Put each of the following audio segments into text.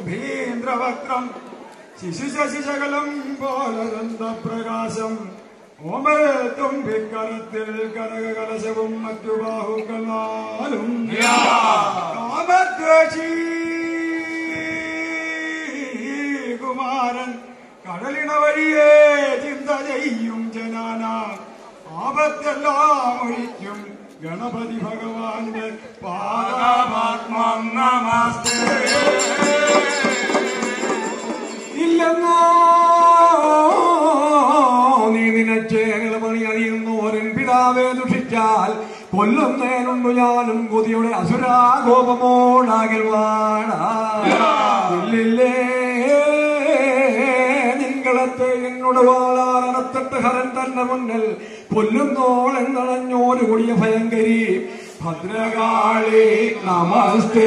ഗംഭീന്ദ്രവക്രം ശിശുശശിശകലം പോലനന്ദപ്രകാശം ഓമത്തുംഭിക്കരത്തിൽ കനകകലശവും മറ്റു ബാഹുക്കളാലും കാമദ്വേഷി കുമാരൻ കടലിണ വഴിയേ ചിന്ത ചെയ്യും ജനാന ആപത്തെല്ലാം ഒഴിക്കും ഗണപതി ഭഗവാന്റെ പാദമാത്മം നമസ്തേ ഇല്ലെന്നോ നീ നിനച്ചേകള പണി അറിയുന്നോരൻ പിതാവെ ദുഷിച്ചാൽ കൊല്ലുന്നേനുണ്ടു ഞാനും കൊതിയുടെ അസുരാകോപമോടാകിൽവാണില്ലേ നിങ്ങളത്തെ എന്നോട് വാളാറണത്തിട്ട് ഹരൻ തന്നെ മുന്നിൽ കൊല്ലുന്നോൾ എന്നണഞ്ഞോരു കൊടിയ ഭയങ്കരി ഭദ്രകാളി നമസ്തേ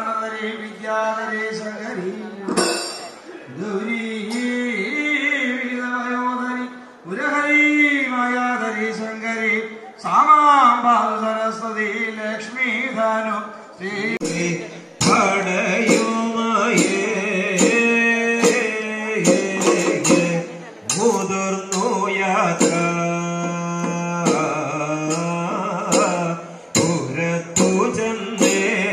പ്രാണധരി വിദ്യാധരി ശങ്കരി ഗൗരീതമയോധരി ഉരഹരി മായാധരി ശങ്കരി സാമാംബാദ സരസ്വതി ലക്ഷ്മീ ധനു ശ്രീ മുതിർന്നു യാത്ര പുരത്തു ചെന്നേ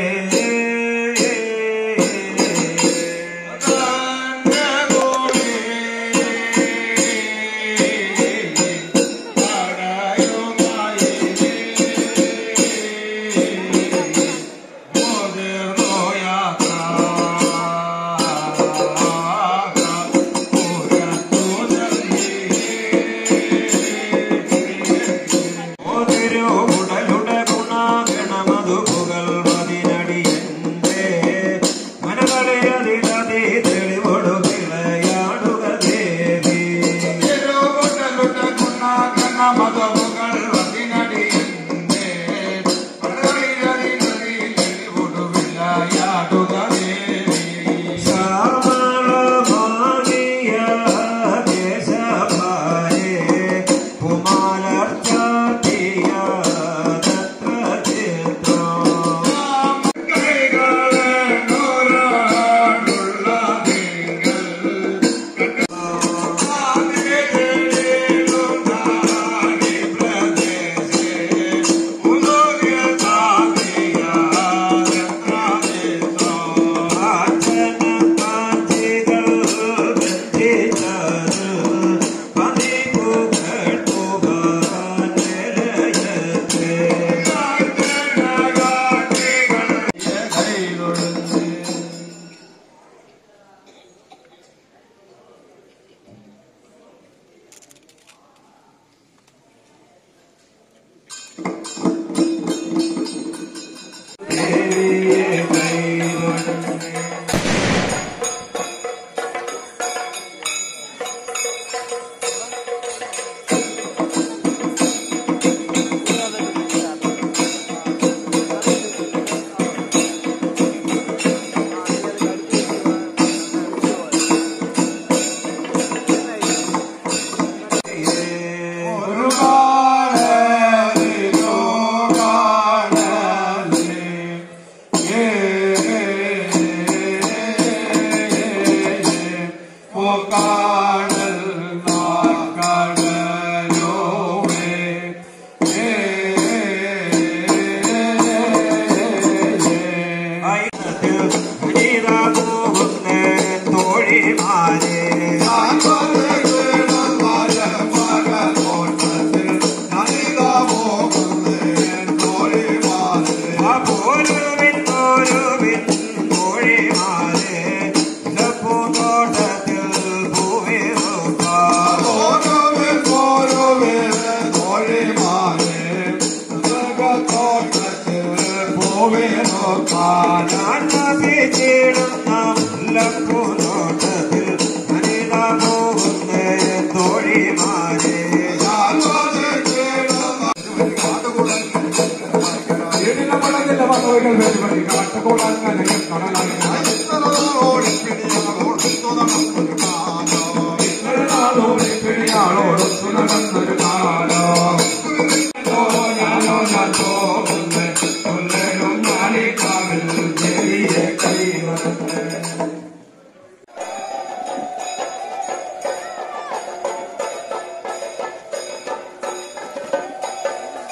ഉടലുടെ ഗുണാഗണമതു പുകൾ മതിനടിയന്റെ മനകളെ അതിലതി തെളിവൊടു വിളയാടുക ദേവി ശ്യാമളമാകിയ ദേശഭാരേ കുമാരർച്ചാത്തിയ തത്ര ചിത്രം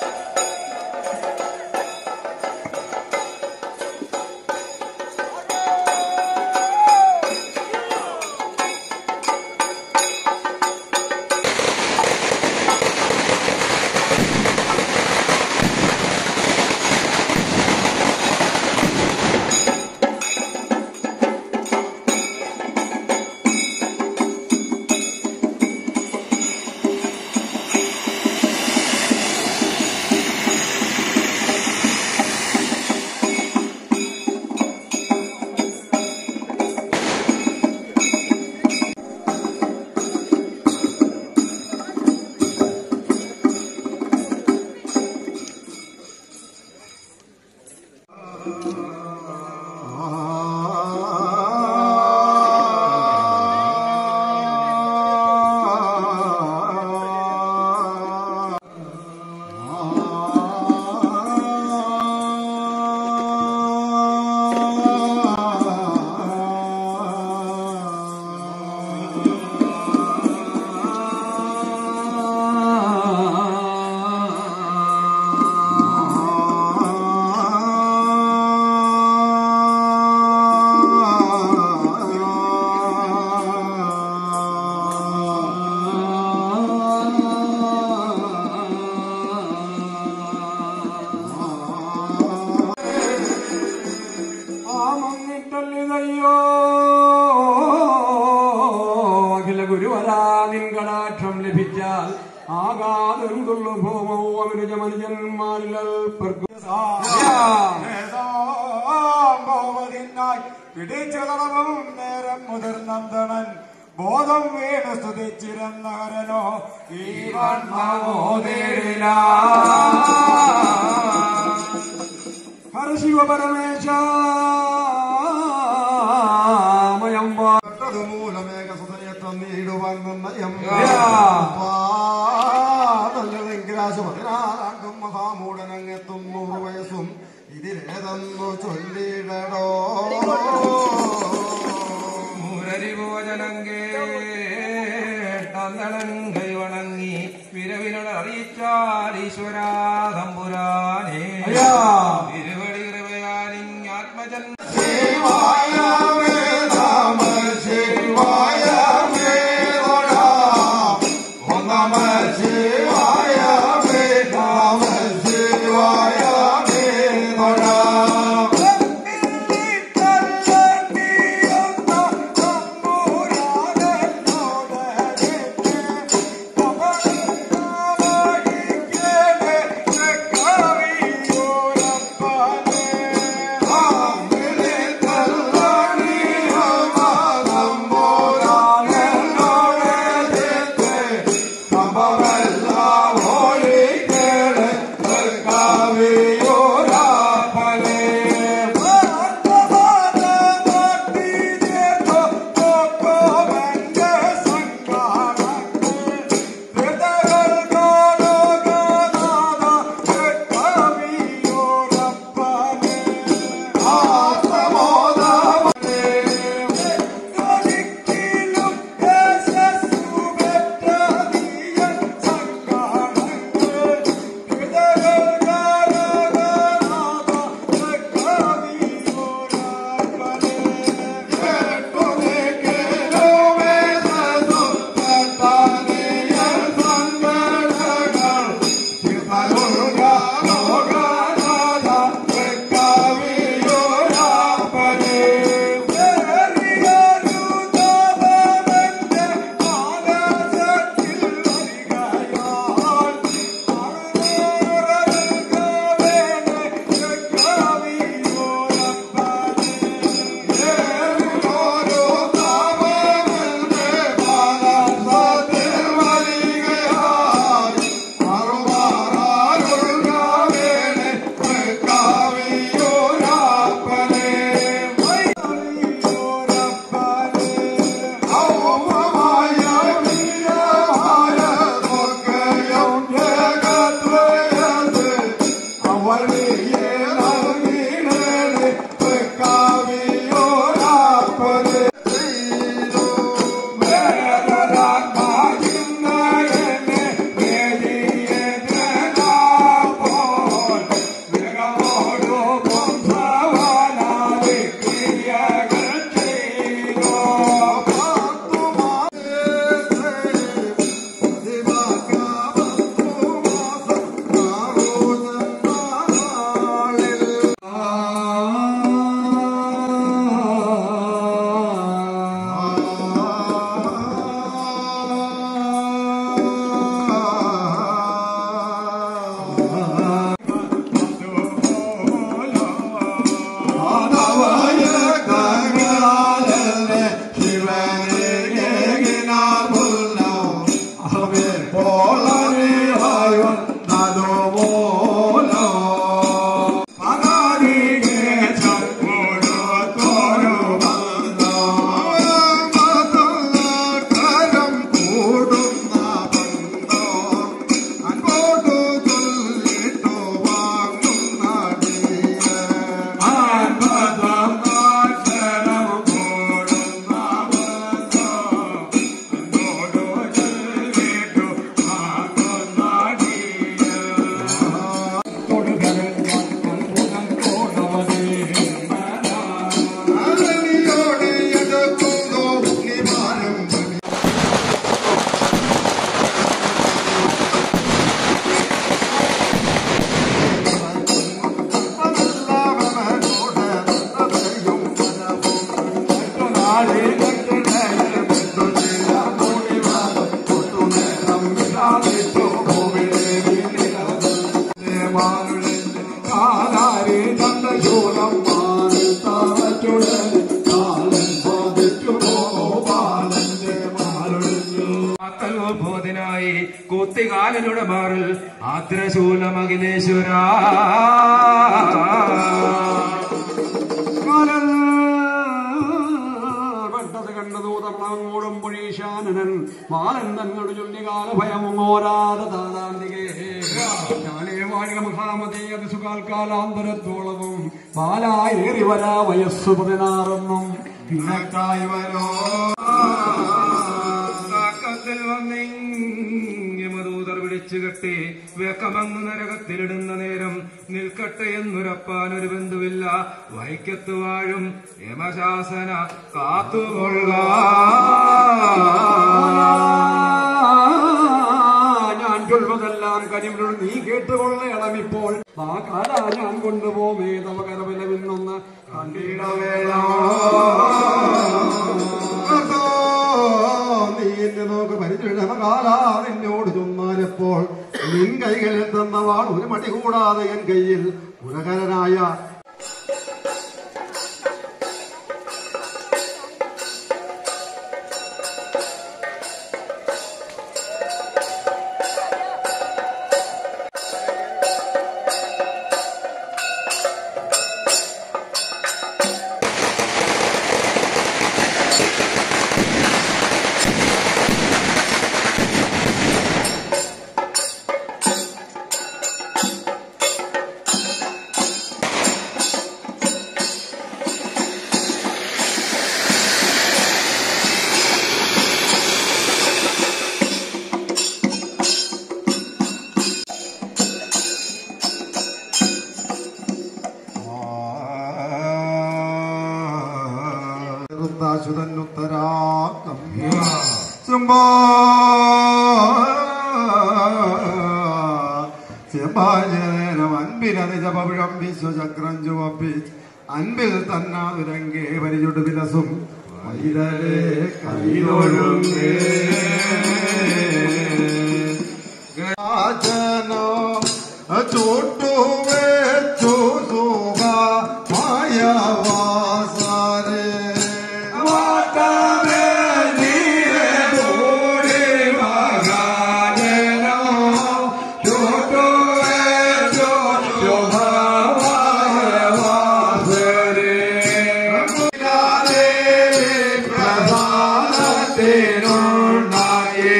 ും അയ്യോ അഖില ഗുരുവരാ നിൻ കടാക്ഷം ലഭിച്ചാൽ ആകാതം തുള്ളു ഭൂമോ അമരുജമനുജന്മാരിൽ ഭഗവതിനായി പിടിച്ചു തടവും നേരം മുതിർന്നന്തണൻ ബോധം വീണ് സ്തുതിച്ചിരുന്ന ഹരനോ ഈ ഹരശിവ പരമേശ മയം മൂലമേക സുതനെത്തം നീടുവാൻ നയം പതിനാലാണ്ടും മഹാമൂടനങ്ങെത്തും നൂറ് വയസ്സും ഇതിലേതെന്നു ചൊല്ലിടടോ മുരരിഭോജനം കേട്ടന്തളൻ കൈവണങ്ങി വിരവിനോട് അറിയിച്ചാൽ ഈശ്വരാ തമ്പുരാനേ അയ്യാ. ഇരുവടി കൃപയാലിങ്ങാത്മജൻ ശിവായ വേദാമ ശിവായ വേദോടാം ഓം നമ ശിവായ വേദാമ ശിവായ വേദോടാം ആത്തലോത്ഭവത്തിനായി കുത്തികാലിനുടെ മാറിൽ ആദ്രശൂലമഖിലേശ്വര പെട്ടത് കണ്ടതു തമ്ളങ്ങോടും പൊഴീശാനനൻ മാലൻ തന്നോട് ചൊല്ലികാല ഭയമോരാതെ താതാന്തികേ ഞാനേ വാഴിക മഹാമതേ അത് സുഖാൽക്കാലാന്തരത്തോളവും ബാലായേറി വരാ വയസ്സു പതിനാറൊന്നും നിനക്കായി വരോ കാക്കത്തിൽ വന്നിങ്ങി മധൂതർ വിളിച്ചു കെട്ടി വെക്കമങ്ങ് നരകത്തിലിടുന്ന നേരം നിൽക്കട്ടെ എന്നുരപ്പാൻ ഒരു ബന്ധുവില്ല വൈക്കത്ത് വാഴും യമശാസന കാത്തുകൊള്ള ഞാൻ ചൊല്വതെല്ലാം കരിമിനോട് നീ കേട്ടുകൊള്ളണം ഇപ്പോൾ ആ കാല ഞാൻ കൊണ്ടുപോമേ തവ കരവിലവിന്നൊന്ന് കണ്ടിടവേളോ നീ എന്നെ നോക്ക് പരിചയമകാല നിന്നോട് ചൊന്നാലെപ്പോൾ നിൻ കൈകളിൽ തന്ന വാൾ ഒരു മടി കൂടാതെ എൻ കയ്യിൽ പുരകരനായ ചെറുത്താശുതന്നുത്തരാക്കം ചുംബോ ചെമ്പാചേരം അൻപിനതിജപവിഴം വിശ്വചക്രം ചുവപ്പി അൻപിൽ തന്നാതുരങ്കേ പരിചുടു വിലസും വൈരലേ കൈതൊഴുങ്ങേ രാജനോ ചുട്ടുവെച്ചു സുഖ മായവാസാരേ വാട്ടമേ നീരെ കൂടി മകാജനോ ചുട്ടുവെച്ചു സുഖ മായവാസാരേ പ്രധാനത്തിനുണ്ടായേ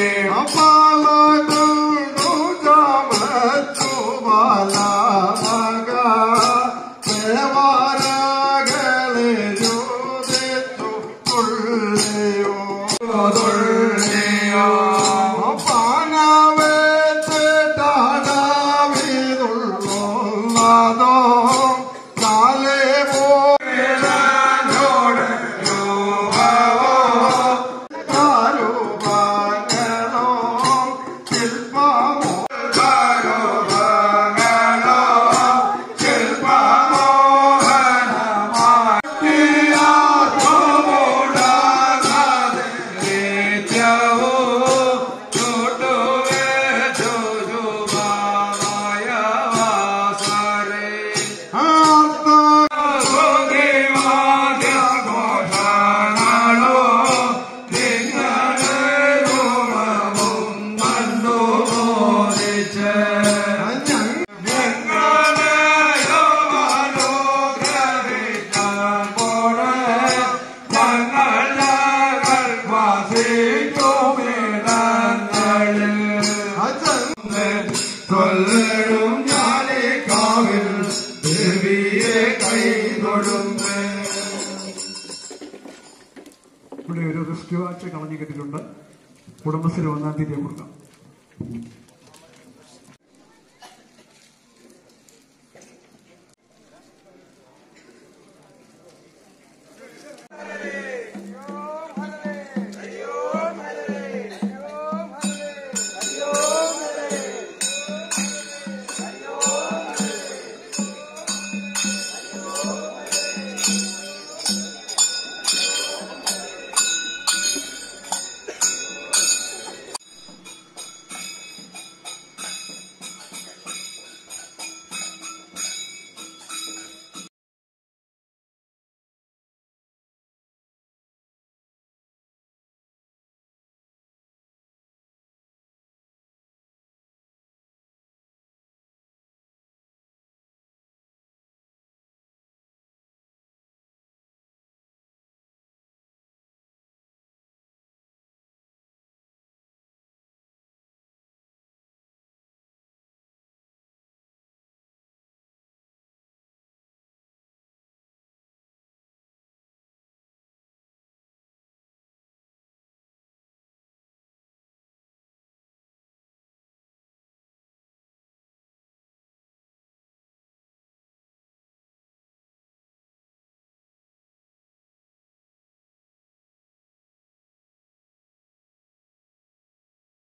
കാലേ പോയോട് കാരുവാങ്ങണോ ശില്പമോ കാരുവാങ്ങണോ ശില്പമോ കൊല്ലടും ഞാനേ കാവിൽ ദേവിയെ കൈ തൊടുമ്പേ ഇവിടെ ഒരു റിസ്റ്റ് വാച്ച് കളഞ്ഞു കെട്ടിട്ടുണ്ട് കുടുംബശ്രീ ഒന്നാം തീയതി കൊടുക്കാം